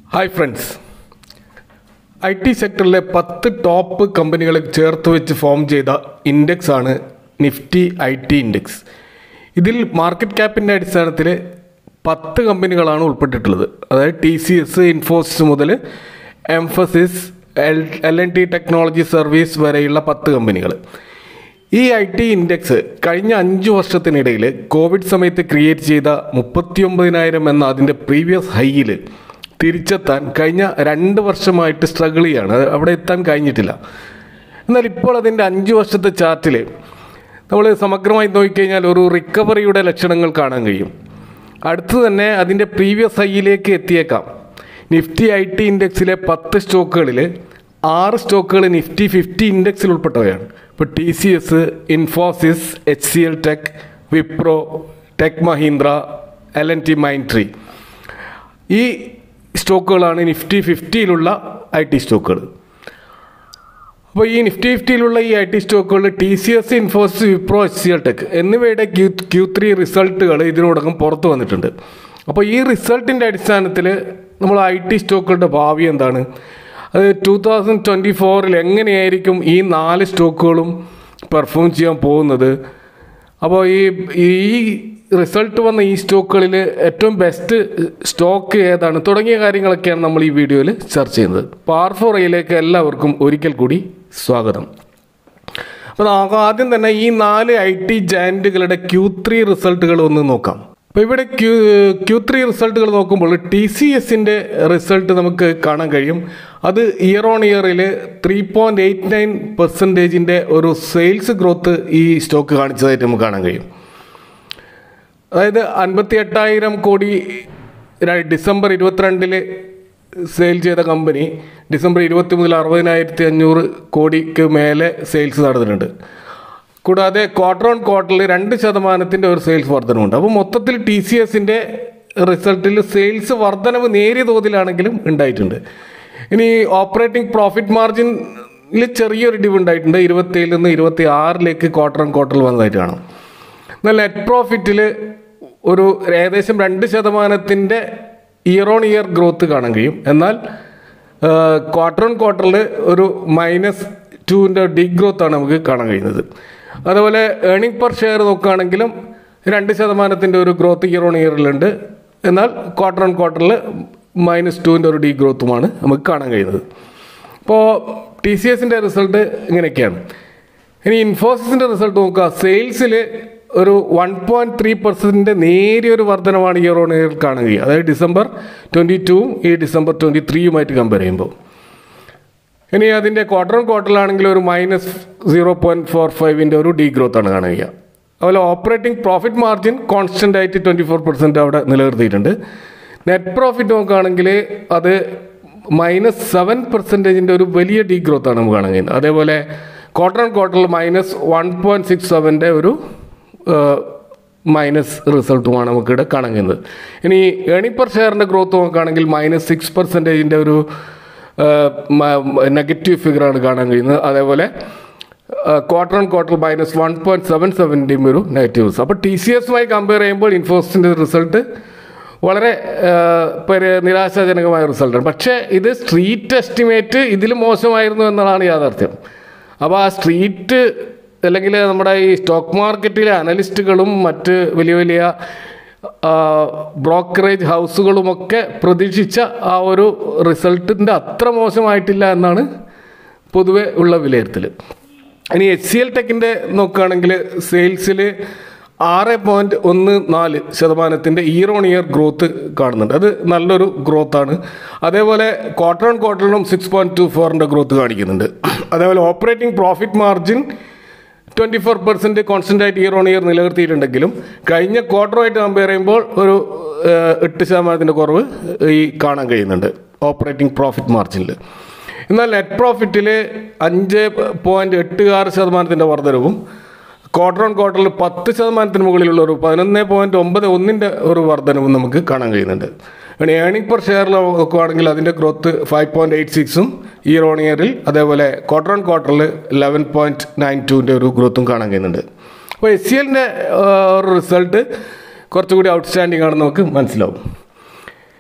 hi friends I T സെക്ടറിലെ പത്ത് top കമ്പനികളെ ചേർത്ത് വെച്ച് ഫോം ചെയ്ത ഇൻഡെക്സ് ആണ് നിഫ്റ്റി ഐ ടി ഇൻഡെക്സ് ഇതിൽ മാർക്കറ്റ് ക്യാപ്പിൻ്റെ അടിസ്ഥാനത്തിൽ പത്ത് കമ്പനികളാണ് ഉൾപ്പെട്ടിട്ടുള്ളത് അതായത് ടി സി എസ് ഇൻഫോസിസ് മുതൽ Mphasis L L N T technology service വരെയുള്ള പത്ത് കമ്പനികൾ ഈ ഐ ടി ഇൻഡെക്സ് കഴിഞ്ഞ അഞ്ച് വർഷത്തിനിടയിൽ കോവിഡ് സമയത്ത് ക്രിയേറ്റ് ചെയ്ത മുപ്പത്തി ഒമ്പതിനായിരം എന്ന അതിൻ്റെ പ്രീവിയസ് ഹൈയിൽ തിരിച്ചെത്താൻ കഴിഞ്ഞ രണ്ട് വർഷമായിട്ട് സ്ട്രഗിൾ ചെയ്യാണ് അത് അവിടെ എത്താൻ കഴിഞ്ഞിട്ടില്ല എന്നാൽ ഇപ്പോൾ അതിൻ്റെ അഞ്ച് വർഷത്തെ ചാർട്ടിൽ നമ്മൾ സമഗ്രമായി നോക്കിക്കഴിഞ്ഞാൽ ഒരു റിക്കവറിയുടെ ലക്ഷണങ്ങൾ കാണാൻ കഴിയും അടുത്ത് തന്നെ അതിൻ്റെ പ്രീവിയസ് ഹൈയിലേക്ക് എത്തിയേക്കാം നിഫ്റ്റി ഐ ടി ഇൻഡെക്സിലെ പത്ത് സ്റ്റോക്കുകളിൽ ആറ് സ്റ്റോക്കുകൾ നിഫ്റ്റി ഫിഫ്റ്റി ഇൻഡെക്സിൽ ഉൾപ്പെട്ടവയാണ് ഇപ്പോൾ T C S Infosys H C L tech Wipro tech Mahindra L N T Mindtree ഈ സ്റ്റോക്കുകളാണ് നിഫ്റ്റി ഫിഫ്റ്റിയിലുള്ള ഐ ടി സ്റ്റോക്കുകൾ അപ്പോൾ ഈ നിഫ്റ്റി ഫിഫ്റ്റിയിലുള്ള ഈ ഐ ടി സ്റ്റോക്കുകളിൽ T C S Infosys Wipro H C L tech എന്നിവയുടെ ക്യൂ ക്യൂ ത്രീ റിസൾട്ടുകൾ ഇതിനോടകം പുറത്തു വന്നിട്ടുണ്ട് അപ്പോൾ ഈ റിസൾട്ടിൻ്റെ അടിസ്ഥാനത്തിൽ നമ്മൾ ഐ ടി സ്റ്റോക്കുകളുടെ ഭാവി എന്താണ് അത് ടു തൗസൻഡ് ട്വൻറ്റി ഫോറിൽ എങ്ങനെയായിരിക്കും ഈ നാല് സ്റ്റോക്കുകളും പെർഫോം ചെയ്യാൻ പോകുന്നത് അപ്പോൾ ഈ ഈ റിസൾട്ട് വന്ന ഈ സ്റ്റോക്കുകളിൽ ഏറ്റവും ബെസ്റ്റ് സ്റ്റോക്ക് ഏതാണ് തുടങ്ങിയ കാര്യങ്ങളൊക്കെയാണ് നമ്മൾ ഈ വീഡിയോയിൽ ചർച്ച ചെയ്യുന്നത് പാർ ഫോർ ഐയിലേക്ക് എല്ലാവർക്കും ഒരിക്കൽ കൂടി സ്വാഗതം അപ്പോൾ നമുക്ക് ആദ്യം തന്നെ ഈ നാല് ഐ ടി ജാൻറ്റുകളുടെ ക്യൂ ത്രീ റിസൾട്ടുകൾ ഒന്ന് നോക്കാം അപ്പോൾ ഇവിടെ ക്യൂ ക്യൂ ത്രീ റിസൾട്ടുകൾ നോക്കുമ്പോൾ ടി സി എസിൻ്റെ റിസൾട്ട് നമുക്ക് കാണാൻ കഴിയും അത് ഇയർ ഓൺ ഇയറിൽ ത്രീ പോയിൻറ്റ് എയ്റ്റ് നയൻ പെർസെൻറ്റേജിൻ്റെ ഒരു സെയിൽസ് ഗ്രോത്ത് ഈ സ്റ്റോക്ക് കാണിച്ചതായിട്ട് നമുക്ക് കാണാൻ കഴിയും അതായത് അൻപത്തി എട്ടായിരം കോടി ര- ഡിസംബർ ഇരുപത്തിരണ്ടില് സെയിൽ ചെയ്ത കമ്പനി ഡിസംബർ ഇരുപത്തി മുതൽ അറുപതിനായിരത്തി അഞ്ഞൂറ് കോടിക്ക് മേലെ സെയിൽസ് നടന്നിട്ടുണ്ട് കൂടാതെ ക്വാർട്ടർ ഓൺ ക്വാർട്ടറിൽ രണ്ട് ശതമാനത്തിൻ്റെ ഒരു സെയിൽസ് വർധനമുണ്ട് അപ്പോൾ മൊത്തത്തിൽ ടി സി എസിൻ്റെ റിസൾട്ടിൽ സെയിൽസ് വർധനവ് നേരിയ തോതിലാണെങ്കിലും ഉണ്ടായിട്ടുണ്ട് ഇനി ഓപ്പറേറ്റിംഗ് പ്രോഫിറ്റ് മാർജിനിൽ ചെറിയൊരു ഡിവ് ഉണ്ടായിട്ടുണ്ട് ഇരുപത്തേഴിൽ നിന്ന് ഇരുപത്തി ആറിലേക്ക് ക്വാർട്ടർ ഓൺ ക്വാർട്ടറിൽ വന്നതായിട്ട് കാണാം എന്നാൽ നെറ്റ് പ്രോഫിറ്റിൽ ഒരു ഏകദേശം രണ്ട് ശതമാനത്തിൻ്റെ ഇയർ ഓൺ ഇയർ ഗ്രോത്ത് കാണാൻ കഴിയും എന്നാൽ ക്വാർട്ടർ ഓൺ ക്വാർട്ടറിൽ ഒരു മൈനസ് ടുവിൻ്റെ ഡി ഗ്രോത്ത് ആണ് നമുക്ക് കാണാൻ കഴിയുന്നത് അതുപോലെ ഏണിംഗ് പെർ ഷെയർ നോക്കുകയാണെങ്കിലും രണ്ട് ശതമാനത്തിൻ്റെ ഒരു ഗ്രോത്ത് ഇയർ ഓൺ ഇയറിലുണ്ട് എന്നാൽ ക്വാർട്ടർ ഓൺ ക്വാർട്ടറിൽ മൈനസ് ടുവിൻ്റെ ഒരു ഡി ഗ്രോത്തുമാണ് നമുക്ക് കാണാൻ കഴിയുന്നത് ഇപ്പോൾ ടി സി എസിൻ്റെ റിസൾട്ട് ഇങ്ങനെയൊക്കെയാണ് ഇനി ഇൻഫോസിസിൻ്റെ റിസൾട്ട് നോക്കുക സെയിൽസിൽ ഒരു വൺ പോയിൻറ്റ് ത്രീ പെർസെൻറ്റിൻ്റെ നേരിയൊരു വർധനമാണ് ഇയർ ഓൺ ഇയർ കാണാൻ കഴിയുക അതായത് ഡിസംബർ ട്വൻറ്റി ടൂവും ഈ ഡിസംബർ ട്വൻറ്റി ത്രീയുമായിട്ട് കമ്പയർ ചെയ്യുമ്പോൾ ഇനി അതിൻ്റെ ക്വാർട്ടർ ഓൺ ക്വാർട്ടറിലാണെങ്കിൽ ഒരു മൈനസ് സീറോ പോയിൻറ്റ് ഫോർ ഫൈവിൻ്റെ ഒരു ഡീ ഗ്രോത്ത് ആണ് കാണുക അതുപോലെ ഓപ്പറേറ്റിംഗ് പ്രോഫിറ്റ് മാർജിൻ കോൺസ്റ്റൻ്റ് ആയിട്ട് ട്വൻറ്റി ഫോർ പെർസെൻറ്റ് അവിടെ നിലനിർത്തിയിട്ടുണ്ട് നെറ്റ് പ്രോഫിറ്റ് നോക്കുകയാണെങ്കിൽ അത് മൈനസ് സെവൻ പെർസെൻറ്റേജിൻ്റെ ഒരു വലിയ ഡീ ഗ്രോത്ത് ആണ് നമുക്ക് കാണാൻ കഴിയുന്നത് അതേപോലെ ക്വാർട്ടർ ഓൺ ക്വാർട്ടറിൽ മൈനസ് വൺ പോയിൻറ്റ് സിക്സ് സെവൻ്റെ ഒരു മൈനസ് റിസൾട്ടുമാണ് നമുക്കിവിടെ കാണാൻ കഴിയുന്നത് ഇനി ഏണിംഗ് പെർ ഷെയറിൻ്റെ ഗ്രോത്ത് നോക്കുകയാണെങ്കിൽ മൈനസ് സിക്സ് പെർസെൻറ്റേജിൻ്റെ ഒരു നെഗറ്റീവ് ഫിഗറാണ് കാണാൻ കഴിയുന്നത് അതേപോലെ quarter on quarter minus one point seven സെവൻറ്റിയും ഒരു നെഗറ്റീവ്സ് അപ്പോൾ ടി സി എസുമായി കമ്പയർ ചെയ്യുമ്പോൾ ഇൻഫോസിൻ്റെ റിസൾട്ട് വളരെ പരി നിരാശാജനകമായ റിസൾട്ടാണ് പക്ഷേ ഇത് സ്ട്രീറ്റ് എസ്റ്റിമേറ്റ് ഇതിൽ മോശമായിരുന്നു എന്നതാണ് യാഥാർത്ഥ്യം അപ്പോൾ ആ സ്ട്രീറ്റ് അല്ലെങ്കിൽ നമ്മുടെ ഈ സ്റ്റോക്ക് മാർക്കറ്റിലെ അനലിസ്റ്റുകളും മറ്റ് വലിയ വലിയ ബ്രോക്കറേജ് ഹൗസുകളുമൊക്കെ പ്രതീക്ഷിച്ച ആ ഒരു റിസൾട്ടിൻ്റെ അത്ര മോശമായിട്ടില്ല എന്നാണ് പൊതുവെ ഉള്ള വിലയിരുത്തൽ ഇനി എച്ച് സി എൽ ടെക്കിൻ്റെ നോക്കുകയാണെങ്കിൽ സെയിൽസിൽ ആറ് പോയിൻറ്റ് ഒന്ന് നാല് ശതമാനത്തിൻ്റെ ഇയർ ഓൺ ഇയർ ഗ്രോത്ത് കാണുന്നുണ്ട് അത് നല്ലൊരു ഗ്രോത്താണ് അതേപോലെ ക്വാർട്ടർ ഓൺ ക്വാർട്ടറിലും സിക്സ് പോയിൻറ്റ് ടു ഫോറിൻ്റെ ഗ്രോത്ത് കാണിക്കുന്നുണ്ട് അതേപോലെ operating profit margin twenty four percent constant ആയിട്ട് ഇയർ ഓൺ ഇയർ നിലനിർത്തിയിട്ടുണ്ടെങ്കിലും കഴിഞ്ഞ ക്വാർട്ടറുമായിട്ട് കമ്പയർ ചെയ്യുമ്പോൾ ഒരു ഏഹ്, എട്ട് ശതമാനത്തിൻ്റെ കുറവ് ഈ കാണാൻ കഴിയുന്നുണ്ട് ഓപ്പറേറ്റിംഗ് പ്രോഫിറ്റ് മാർജിനിൽ എന്നാൽ നെറ്റ് പ്രോഫിറ്റിൽ അഞ്ച് പോയിൻറ്റ് എട്ട് ആറ് ശതമാനത്തിൻ്റെ വർധനവും ക്വാർട്ടർ ഓൺ ക്വാർട്ടറിൽ പത്ത് ശതമാനത്തിന് മുകളിലുള്ള ഒരു പതിനൊന്ന് പോയിൻറ്റ് ഒമ്പത് ഒന്നിൻ്റെ ഒരു വർധനവും നമുക്ക് കാണാൻ കഴിയുന്നുണ്ട് ഇനി ഏണിംഗ് പെർ ഷെയറിൽ നോക്കുകയാണെങ്കിൽ അതിൻ്റെ ഗ്രോത്ത് ഫൈവ് പോയിൻറ്റ് എയ്റ്റ് സിക്സും ഇയർ ഓൺ ഇയറിൽ അതേപോലെ ക്വാർട്ടർ ഓൺ ക്വാർട്ടറിൽ ലെവൻ പോയിൻറ്റ് നയൻ ടുവിൻ്റെ ഒരു ഗ്രോത്തും കാണാൻ കഴിയുന്നുണ്ട് അപ്പോൾ എസ് സി എല്ലിൻ്റെ ഒരു റിസൾട്ട് കുറച്ചുകൂടി ഔട്ട്സ്റ്റാൻഡിംഗ് ആണെന്ന് നമുക്ക് മനസ്സിലാവും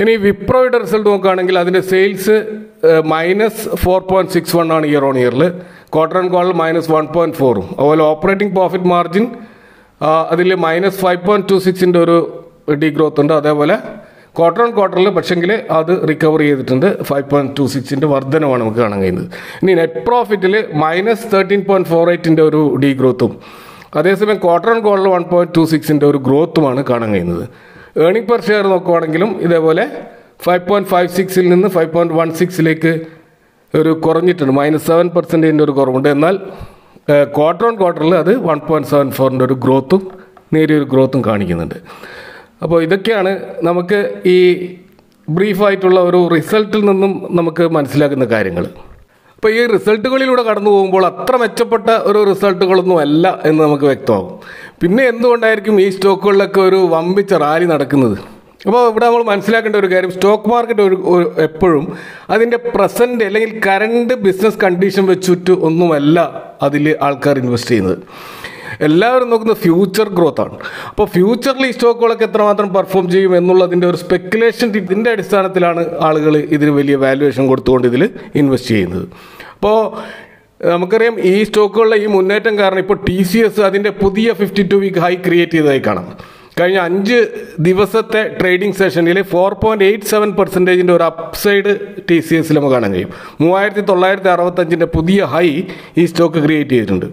ഇനി വിപ്രോയുടെ റിസൾട്ട് നോക്കുകയാണെങ്കിൽ അതിൻ്റെ sales minus four point six one ആണ് ഇയർ ഓൺ ഇയറിൽ quarter and quarter minus one point ഫോറും അതുപോലെ ഓപ്പറേറ്റിംഗ് പ്രോഫിറ്റ് മാർജിൻ അതിൽ മൈനസ് ഫൈവ് പോയിൻറ്റ് ടു സിക്സിൻ്റെ ഒരു ഡി ഗ്രോത്ത് ഉണ്ട് അതേപോലെ ക്വാർട്ടർ ഓൺ ക്വാർട്ടറിൽ പക്ഷെങ്കിൽ അത് റിക്കവർ ചെയ്തിട്ടുണ്ട് ഫൈവ് പോയിൻറ്റ് ടു സിക്സിൻ്റെ വർധനമാണ് നമുക്ക് കാണാൻ കഴിയുന്നത് ഇനി നെറ്റ് പ്രോഫിറ്റിൽ മൈനസ് തേർട്ടീൻ പോയിൻറ്റ് ഫോർ എയ്റ്റിൻ്റെ ഒരു ഡി ഗ്രോത്തും അതേസമയം quarter on quarter one point two സിക്സിൻ്റെ ഒരു ഗ്രോത്തുമാണ് കാണാൻ കഴിയുന്നത് ഏണിംഗ് പെർ ഷെയർ നോക്കുവാണെങ്കിലും ഇതേപോലെ ഫൈവ് പോയിൻറ്റ് ഫൈവ് സിക്സിൽ നിന്ന് ഫൈവ് പോയിൻറ്റ് വൺ സിക്സിലേക്ക് ഒരു കുറഞ്ഞിട്ടുണ്ട് മൈനസ് സെവൻ പെർസെൻറ്റേജിൻ്റെ ഒരു കുറവുണ്ട് എന്നാൽ ക്വാർട്ടർ ഓൺ ക്വാർട്ടറിൽ അത് വൺ പോയിൻറ്റ് സെവൻ ഫോറിൻ്റെ ഒരു ഗ്രോത്തും നേരിയൊരു ഗ്രോത്തും കാണിക്കുന്നുണ്ട് അപ്പോൾ ഇതൊക്കെയാണ് നമുക്ക് ഈ ബ്രീഫായിട്ടുള്ള ഒരു റിസൾട്ടിൽ നിന്നും നമുക്ക് മനസ്സിലാക്കുന്ന കാര്യങ്ങൾ അപ്പോൾ ഈ റിസൾട്ടുകളിലൂടെ കടന്നു പോകുമ്പോൾ അത്ര മെച്ചപ്പെട്ട ഒരു റിസൾട്ടുകളൊന്നും അല്ല എന്ന് നമുക്ക് വ്യക്തമാകും പിന്നെ എന്തുകൊണ്ടായിരിക്കും ഈ സ്റ്റോക്കുകളിലൊക്കെ ഒരു വമ്പിച്ച റാലി നടക്കുന്നത് അപ്പോൾ ഇവിടെ നമ്മൾ മനസ്സിലാക്കേണ്ട ഒരു കാര്യം സ്റ്റോക്ക് മാർക്കറ്റ് ഒരു ഒരു എപ്പോഴും അതിൻ്റെ പ്രസൻറ്റ് അല്ലെങ്കിൽ കറണ്ട് ബിസിനസ് കണ്ടീഷൻ വെച്ചിട്ട് ഒന്നുമല്ല അതിൽ ആൾക്കാർ ഇൻവെസ്റ്റ് ചെയ്യുന്നത് എല്ലാവരും നോക്കുന്നത് ഫ്യൂച്ചർ ഗ്രോത്ത് ആണ് അപ്പോൾ ഫ്യൂച്ചറിൽ ഈ സ്റ്റോക്കുകളൊക്കെ എത്രമാത്രം പെർഫോം ചെയ്യും എന്നുള്ളതിൻ്റെ ഒരു സ്പെക്കുലേഷൻ ഇതിൻ്റെ അടിസ്ഥാനത്തിലാണ് ആളുകൾ ഇതിന് വലിയ വാല്യുവേഷൻ കൊടുത്തുകൊണ്ട് ഇതിൽ ഇൻവെസ്റ്റ് ചെയ്യുന്നത് അപ്പോൾ നമുക്കറിയാം ഈ സ്റ്റോക്കുകളിലെ ഈ മുന്നേറ്റം കാരണം ഇപ്പോൾ ടി സി എസ് അതിൻ്റെ പുതിയ fifty two week high create ചെയ്തതായി കാണാം കഴിഞ്ഞ അഞ്ച് ദിവസത്തെ ട്രേഡിംഗ് സെഷനിൽ ഫോർ പോയിൻറ്റ് എയ്റ്റ് സെവൻ പെർസെൻറ്റേജിൻ്റെ ഒരു അപ്സൈഡ് ടി സി എസിൽ നമുക്ക് കാണാൻ കഴിയും മൂവായിരത്തി തൊള്ളായിരത്തി അറുപത്തഞ്ചിൻ്റെ പുതിയ ഹൈ ഈ സ്റ്റോക്ക് ക്രിയേറ്റ് ചെയ്തിട്ടുണ്ട്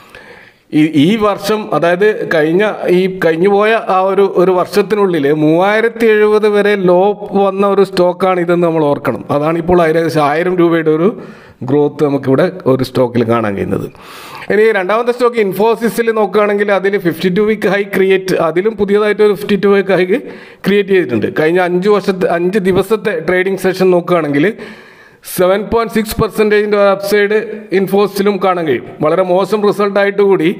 ഈ ഈ വർഷം അതായത് കഴിഞ്ഞ ഈ കഴിഞ്ഞു പോയ ആ ഒരു ഒരു വർഷത്തിനുള്ളിൽ മൂവായിരത്തി എഴുപത് വരെ ലോ വന്ന ഒരു സ്റ്റോക്കാണ് ഇതെന്ന് നമ്മൾ ഓർക്കണം അതാണ് ഇപ്പോൾ ഏകദേശം ആയിരം രൂപയുടെ ഒരു ഗ്രോത്ത് നമുക്കിവിടെ ഒരു സ്റ്റോക്കിൽ കാണാൻ കഴിയുന്നത് ഇനി രണ്ടാമത്തെ സ്റ്റോക്ക് ഇൻഫോസിസിൽ നോക്കുകയാണെങ്കിൽ അതിൽ fifty two week high create അതിലും പുതിയതായിട്ട് ഒരു fifty two week high create ചെയ്തിട്ടുണ്ട് കഴിഞ്ഞ അഞ്ച് വർഷത്തെ അഞ്ച് ദിവസത്തെ ട്രേഡിംഗ് സെഷൻ നോക്കുകയാണെങ്കിൽ സെവൻ പോയിൻറ്റ് സിക്സ് പെർസെൻറ്റേജിൻ്റെ അപ്സൈഡ് ഇൻഫോസിലും കാണാൻ കഴിയും വളരെ മോശം റിസൾട്ടായിട്ട് കൂടി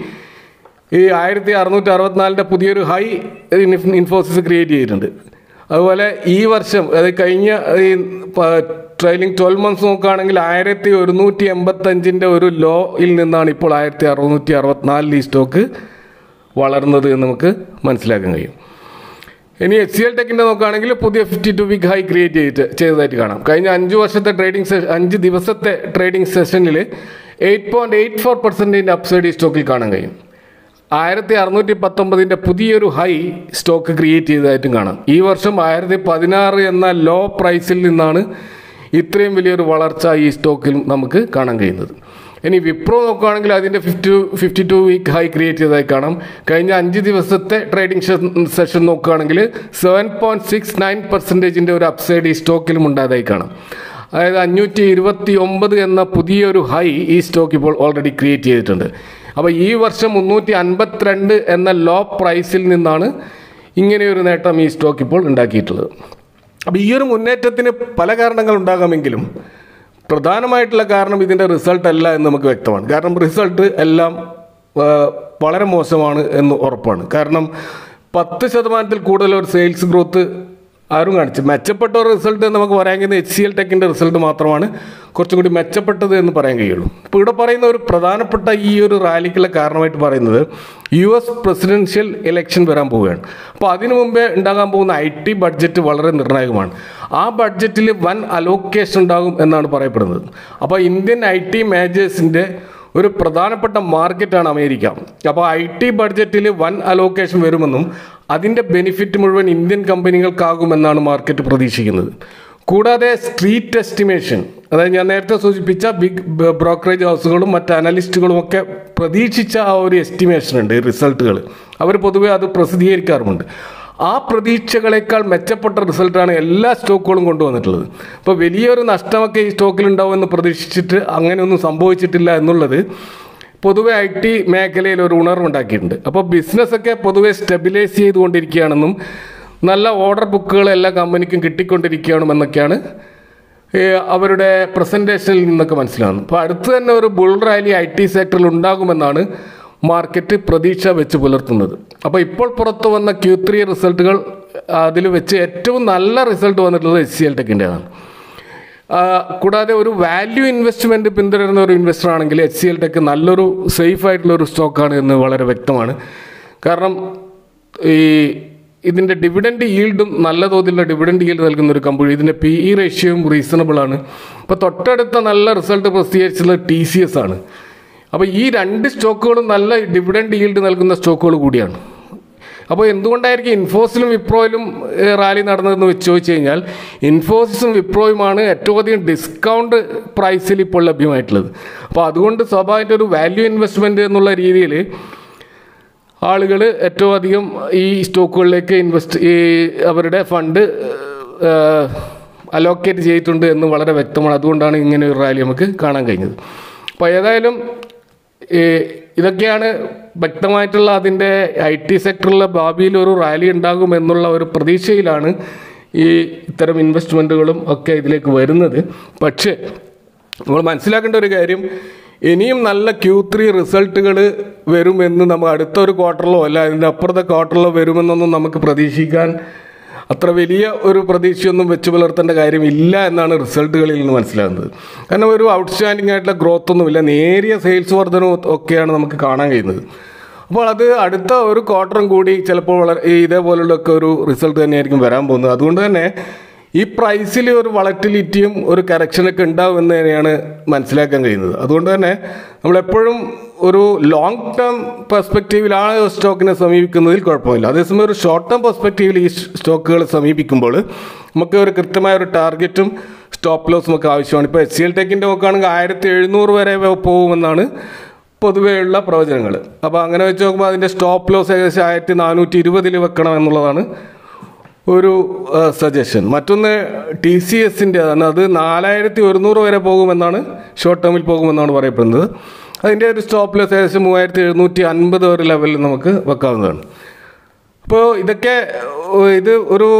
ഈ ആയിരത്തി അറുന്നൂറ്റി അറുപത്തിനാലിൻ്റെ പുതിയൊരു ഹൈ ഇൻഫോസിസ് ക്രിയേറ്റ് ചെയ്തിട്ടുണ്ട് അതുപോലെ ഈ വർഷം അതായത് കഴിഞ്ഞ ഈ ട്രെയിലിംഗ് ട്വൽവ് മന്ത്സ് നോക്കുകയാണെങ്കിൽ ആയിരത്തി ഒരുന്നൂറ്റി എൺപത്തഞ്ചിൻ്റെ ഒരു ലോയിൽ നിന്നാണ് ഇപ്പോൾ ആയിരത്തി അറുന്നൂറ്റി അറുപത്തിനാലിൽ ഈ സ്റ്റോക്ക് വളർന്നത് എന്ന് നമുക്ക് മനസ്സിലാക്കാൻ കഴിയും ഇനി എച്ച് സി എൽ ടെക്കിൻ്റെ നോക്കുകയാണെങ്കിൽ പുതിയ fifty two week high create ചെയ്തിട്ട് ചെയ്തതായിട്ട് കാണാം കഴിഞ്ഞ അഞ്ച് വർഷത്തെ ട്രേഡിംഗ് സെഷൻ അഞ്ച് ദിവസത്തെ ട്രേഡിംഗ് സെഷനിൽ എയ്റ്റ് പോയിൻറ്റ് എയ്റ്റ് ഫോർ പെർസെൻറ്റിൻ്റെ അപ്സൈഡ് ഈ സ്റ്റോക്കിൽ കാണാൻ കഴിയും ആയിരത്തി അറുന്നൂറ്റി പത്തൊമ്പതിൻ്റെ പുതിയൊരു ഹൈ സ്റ്റോക്ക് ക്രിയേറ്റ് ചെയ്തതായിട്ടും കാണാം ഈ വർഷം ആയിരത്തി പതിനാറ് എന്ന ലോ പ്രൈസിൽ നിന്നാണ് ഇത്രയും വലിയൊരു വളർച്ച ഈ സ്റ്റോക്കിലും നമുക്ക് കാണാൻ കഴിയുന്നത് ഇനി വിപ്രോ നോക്കുകയാണെങ്കിൽ അതിൻ്റെ fifty fifty two week high create ചെയ്തതായി കാണാം കഴിഞ്ഞ അഞ്ച് ദിവസത്തെ ട്രേഡിംഗ് സെഷൻ നോക്കുകയാണെങ്കിൽ സെവൻ പോയിൻറ്റ് സിക്സ് നയൻ പെർസെൻറ്റേജിൻ്റെ ഒരു അപ്സൈഡ് ഈ സ്റ്റോക്കിലും ഉണ്ടായതായി കാണാം അതായത് അഞ്ഞൂറ്റി ഇരുപത്തി ഒമ്പത് എന്ന പുതിയൊരു ഹൈ ഈ സ്റ്റോക്ക് ഇപ്പോൾ ഓൾറെഡി ക്രിയേറ്റ് ചെയ്തിട്ടുണ്ട് അപ്പോൾ ഈ വർഷം മുന്നൂറ്റി അൻപത്തിരണ്ട് എന്ന ലോ പ്രൈസിൽ നിന്നാണ് ഇങ്ങനെയൊരു നേട്ടം ഈ സ്റ്റോക്ക് ഇപ്പോൾ ഉണ്ടാക്കിയിട്ടുള്ളത് അപ്പോൾ ഈ ഒരു മുന്നേറ്റത്തിന് പല കാരണങ്ങൾ ഉണ്ടാകാമെങ്കിലും പ്രധാനമായിട്ടുള്ള കാരണം ഇതിൻ്റെ റിസൾട്ട് അല്ല എന്ന് നമുക്ക് വ്യക്തമാണ് കാരണം റിസൾട്ട് എല്ലാം ആ, വളരെ മോശമാണ് എന്ന് ഉറപ്പാണ് കാരണം പത്ത് ശതമാനത്തിൽ കൂടുതൽ ഒരു സെയിൽസ് ഗ്രോത്ത് ആരും കാണിച്ചു മെച്ചപ്പെട്ട ഒരു റിസൾട്ട് നമുക്ക് പറയാൻ കഴിയുന്ന എച്ച് സി എൽ ടെക്കിൻ്റെ റിസൾട്ട് മാത്രമാണ് കുറച്ചും കൂടി മെച്ചപ്പെട്ടത് എന്ന് പറയാൻ കഴിയുള്ളൂ ഇപ്പോൾ ഇവിടെ പറയുന്ന ഒരു പ്രധാനപ്പെട്ട ഈ ഒരു റാലിക്കുള്ള കാരണമായിട്ട് പറയുന്നത് യു എസ് പ്രസിഡൻഷ്യൽ ഇലക്ഷൻ വരാൻ പോവുകയാണ് അപ്പോൾ അതിനു മുമ്പേ ഉണ്ടാകാൻ പോകുന്ന ഐ ടി ബഡ്ജറ്റ് വളരെ നിർണായകമാണ് ആ ബഡ്ജറ്റിൽ വൻ അലോക്കേഷൻ ഉണ്ടാകും എന്നാണ് പറയപ്പെടുന്നത് അപ്പോൾ ഇന്ത്യൻ ഐ ടി മേജേഴ്സിൻ്റെ ഒരു പ്രധാനപ്പെട്ട മാർക്കറ്റാണ് അമേരിക്ക അപ്പോൾ ഐ ടി ബഡ്ജറ്റിൽ വൻ അലോക്കേഷൻ വരുമെന്നും അതിൻ്റെ ബെനിഫിറ്റ് മുഴുവൻ ഇന്ത്യൻ കമ്പനികൾക്കാകുമെന്നാണ് മാർക്കറ്റ് പ്രതീക്ഷിക്കുന്നത് കൂടാതെ സ്ട്രീറ്റ് എസ്റ്റിമേഷൻ അതായത് ഞാൻ നേരത്തെ സൂചിപ്പിച്ച ബിഗ് ബ്രോക്കറേജ് ഹൗസുകളും മറ്റ് അനലിസ്റ്റുകളും ഒക്കെ പ്രതീക്ഷിച്ച ആ ഒരു എസ്റ്റിമേഷൻ ഉണ്ട് റിസൾട്ടുകൾ അവർ പൊതുവെ അത് പ്രസിദ്ധീകരിക്കാറുമുണ്ട് ആ പ്രതീക്ഷകളെക്കാൾ മെച്ചപ്പെട്ട റിസൾട്ടാണ് എല്ലാ സ്റ്റോക്കുകളും കൊണ്ടുവന്നിട്ടുള്ളത് അപ്പോൾ വലിയൊരു നഷ്ടമൊക്കെ ഈ സ്റ്റോക്കിൽ ഉണ്ടാവുമെന്ന് പ്രതീക്ഷിച്ചിട്ട് അങ്ങനെയൊന്നും സംഭവിച്ചിട്ടില്ല എന്നുള്ളത് പൊതുവെ ഐ ടി മേഖലയിൽ ഒരു ഉണർവുണ്ടാക്കിയിട്ടുണ്ട് അപ്പോൾ ബിസിനസ്സൊക്കെ പൊതുവെ സ്റ്റെബിലൈസ് ചെയ്തുകൊണ്ടിരിക്കുകയാണെന്നും നല്ല ഓർഡർ ബുക്കുകൾ എല്ലാ കമ്പനിക്കും കിട്ടിക്കൊണ്ടിരിക്കുകയാണെന്നൊക്കെയാണ് ഏ, അവരുടെ പ്രസൻറ്റേഷനിൽ നിന്നൊക്കെ മനസ്സിലാകുന്നു അപ്പോൾ അടുത്ത് തന്നെ ഒരു ബുൾ റാലി ഐ ടി സെക്ടറിൽ ഉണ്ടാകുമെന്നാണ് മാർക്കറ്റ് പ്രതീക്ഷ വെച്ച് പുലർത്തുന്നത് അപ്പോൾ ഇപ്പോൾ പുറത്തു വന്ന ക്യൂ ത്രീ റിസൾട്ടുകൾ അതിൽ വെച്ച് ഏറ്റവും നല്ല റിസൾട്ട് വന്നിട്ടുള്ളത് എച്ച് സി എൽ ടെക്കിൻ്റെതാണ് കൂടാതെ ഒരു വാല്യൂ ഇൻവെസ്റ്റ്മെൻറ്റ് പിന്തുടരുന്ന ഒരു ഇൻവെസ്റ്റർ ആണെങ്കിൽ എച്ച് സി എൽ ടെക്ക് നല്ലൊരു സേഫ് ആയിട്ടുള്ള ഒരു സ്റ്റോക്കാണ് എന്ന് വളരെ വ്യക്തമാണ് കാരണം ഈ ഇതിൻ്റെ ഡിവിഡൻഡ് ഈൽഡും നല്ല തോതിലുള്ള ഡിവിഡൻഡ് ഈൽഡ് നൽകുന്ന ഒരു കമ്പനി ഇതിൻ്റെ പി ഇ റേഷ്യോയും റീസണബിൾ ആണ് അപ്പോൾ തൊട്ടടുത്ത നല്ല റിസൾട്ട് പ്രസിദ്ധീകരിച്ചുള്ളത് ടി സി എസ് ആണ് അപ്പോൾ ഈ രണ്ട് സ്റ്റോക്കുകളും നല്ല ഡിവിഡൻഡ് ഈൽഡ് നൽകുന്ന സ്റ്റോക്കുകൾ കൂടിയാണ് അപ്പോൾ എന്തുകൊണ്ടായിരിക്കും ഇൻഫോസിലും വിപ്രോയിലും ഏഹ്, റാലി നടന്നതെന്ന് വെച്ച് ചോദിച്ചു കഴിഞ്ഞാൽ ഇൻഫോസിസും വിപ്രോയുമാണ് ഏറ്റവും അധികം ഡിസ്കൗണ്ട് പ്രൈസിൽ ഇപ്പോൾ ലഭ്യമായിട്ടുള്ളത് അപ്പോൾ അതുകൊണ്ട് സ്വാഭാവികമായിട്ട് ഒരു വാല്യൂ ഇൻവെസ്റ്റ്മെൻറ്റ് എന്നുള്ള രീതിയിൽ ആളുകൾ ഏറ്റവും അധികം ഈ സ്റ്റോക്കുകളിലേക്ക് ഇൻവെസ്റ്റ് ഈ അവരുടെ ഫണ്ട് അലോക്കേറ്റ് ചെയ്തിട്ടുണ്ട് എന്ന് വളരെ വ്യക്തമാണ് അതുകൊണ്ടാണ് ഇങ്ങനെ ഒരു റാലി നമുക്ക് കാണാൻ കഴിഞ്ഞത് അപ്പോൾ ഏതായാലും ഈ ഇതൊക്കെയാണ് വ്യക്തമായിട്ടുള്ള അതിൻ്റെ ഐ ടി സെക്ടറിലെ ഭാവിയിൽ ഒരു റാലി ഉണ്ടാകും എന്നുള്ള ഒരു പ്രതീക്ഷയിലാണ് ഈ ഇത്തരം ഇൻവെസ്റ്റ്മെൻറ്റുകളും ഒക്കെ ഇതിലേക്ക് വരുന്നത് പക്ഷേ നമ്മൾ മനസ്സിലാക്കേണ്ട ഒരു കാര്യം ഇനിയും നല്ല ക്യൂ ത്രീ റിസൾട്ടുകൾ വരുമെന്ന് നമ്മൾ അടുത്ത ഒരു ക്വാർട്ടറിലോ അല്ല അതിൻ്റെ അപ്പുറത്തെ ക്വാർട്ടറിലോ വരുമെന്നൊന്നും നമുക്ക് പ്രതീക്ഷിക്കാൻ അത്ര വലിയ ഒരു പ്രതീക്ഷയൊന്നും വെച്ച് പുലർത്തേണ്ട കാര്യമില്ല എന്നാണ് റിസൾട്ടുകളിൽ നിന്ന് മനസ്സിലാകുന്നത് കാരണം ഒരു ഔട്ട്സ്റ്റാൻഡിംഗ് ആയിട്ടുള്ള ഗ്രോത്ത് ഒന്നുമില്ല നേരിയ സെയിൽസ് വർധനവും ഒക്കെയാണ് നമുക്ക് കാണാൻ കഴിയുന്നത് അപ്പോൾ അത് അടുത്ത ഒരു ക്വാർട്ടറും കൂടി ചിലപ്പോൾ വളരെ ഈ ഇതേപോലുള്ള ഒക്കെ ഒരു റിസൾട്ട് തന്നെയായിരിക്കും വരാൻ പോകുന്നത് അതുകൊണ്ട് തന്നെ ഈ പ്രൈസിൽ ഒരു വളറ്റിലിറ്റിയും ഒരു കറക്ഷനൊക്കെ ഉണ്ടാവും എന്ന് തന്നെയാണ് മനസ്സിലാക്കാൻ കഴിയുന്നത് അതുകൊണ്ട് തന്നെ നമ്മളെപ്പോഴും ഒരു ലോങ് ടേം പെർസ്പെക്റ്റീവിലാണ് സ്റ്റോക്കിനെ സമീപിക്കുന്നതിൽ കുഴപ്പമില്ല അതേസമയം ഒരു ഷോർട്ട് ടേം പെർസ്പെക്റ്റീവിൽ ഈ സ്റ്റോക്കുകൾ സമീപിക്കുമ്പോൾ നമുക്ക് ഒരു കൃത്യമായ ഒരു ടാർഗറ്റും സ്റ്റോപ്പ് ലോസും ഒക്കെ ആവശ്യമാണ് ഇപ്പോൾ എച്ച് സി എൽ ടെക്കിൻ്റെ നോക്കുകയാണെങ്കിൽ ആയിരത്തി എഴുന്നൂറ് വരെ പോകുമെന്നാണ് പൊതുവെയുള്ള പ്രവചനങ്ങൾ അപ്പോൾ അങ്ങനെ വെച്ച് നോക്കുമ്പോൾ അതിൻ്റെ സ്റ്റോപ്പ് ലോസ് ഏകദേശം ആയിരത്തി നാനൂറ്റി ഇരുപതിൽ വെക്കണം എന്നുള്ളതാണ് ഒരു സജഷൻ മറ്റൊന്ന് ടി സി എസിൻ്റെ ആണ് അത് നാലായിരത്തി ഒരുന്നൂറ് വരെ പോകുമെന്നാണ് ഷോർട്ട് ടേമിൽ പോകുമെന്നാണ് പറയപ്പെടുന്നത് അതിൻ്റെ ഒരു സ്റ്റോപ്പ് ലോസ് ഏകദേശം മൂവായിരത്തി എഴുന്നൂറ്റി അൻപത് ഒരു ലെവലിൽ നമുക്ക് വെക്കാവുന്നതാണ് അപ്പോൾ ഇതൊക്കെ ഏഹ്, ഇത് ഒരു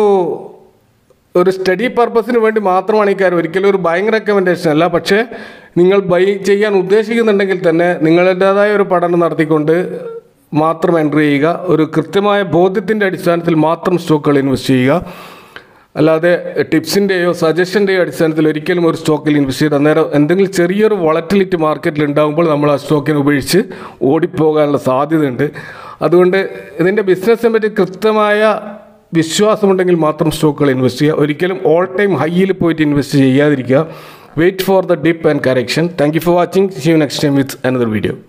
ഒരു സ്റ്റഡി പർപ്പസിന് വേണ്ടി മാത്രമാണ് ഈ കാര്യം ഒരിക്കലും ഒരു ബൈങ് റെക്കമെൻഡേഷൻ അല്ല പക്ഷേ നിങ്ങൾ ബൈ ചെയ്യാൻ ഉദ്ദേശിക്കുന്നുണ്ടെങ്കിൽ തന്നെ നിങ്ങളുടേതായ ഒരു പഠനം നടത്തിക്കൊണ്ട് മാത്രം എൻട്രി ചെയ്യുക ഒരു കൃത്യമായ ബോധ്യത്തിൻ്റെ അടിസ്ഥാനത്തിൽ മാത്രം സ്റ്റോക്കുകൾ ഇൻവെസ്റ്റ് ചെയ്യുക അല്ലാതെ ടിപ്സിൻ്റെയോ സജഷൻ്റെയോ അടിസ്ഥാനത്തിൽ ഒരിക്കലും ഒരു സ്റ്റോക്കിൽ ഇൻവെസ്റ്റ് ചെയ്ത് അന്നേരം എന്തെങ്കിലും ചെറിയൊരു വളറ്റിലിറ്റി മാർക്കറ്റിൽ ഉണ്ടാകുമ്പോൾ നമ്മൾ ആ സ്റ്റോക്കിനെ ഉപേക്ഷിച്ച് ഓടിപ്പോകാനുള്ള സാധ്യതയുണ്ട് അതുകൊണ്ട് ഇതിൻ്റെ ബിസിനസ്സിനെ പറ്റി കൃത്യമായ വിശ്വാസമുണ്ടെങ്കിൽ മാത്രം സ്റ്റോക്കുകൾ ഇൻവെസ്റ്റ് ചെയ്യുക ഒരിക്കലും ഓൾ ടൈം ഹൈയിൽ പോയിട്ട് ഇൻവെസ്റ്റ് ചെയ്യാതിരിക്കുക wait for the dip and correction thank you for watching see you next time with another video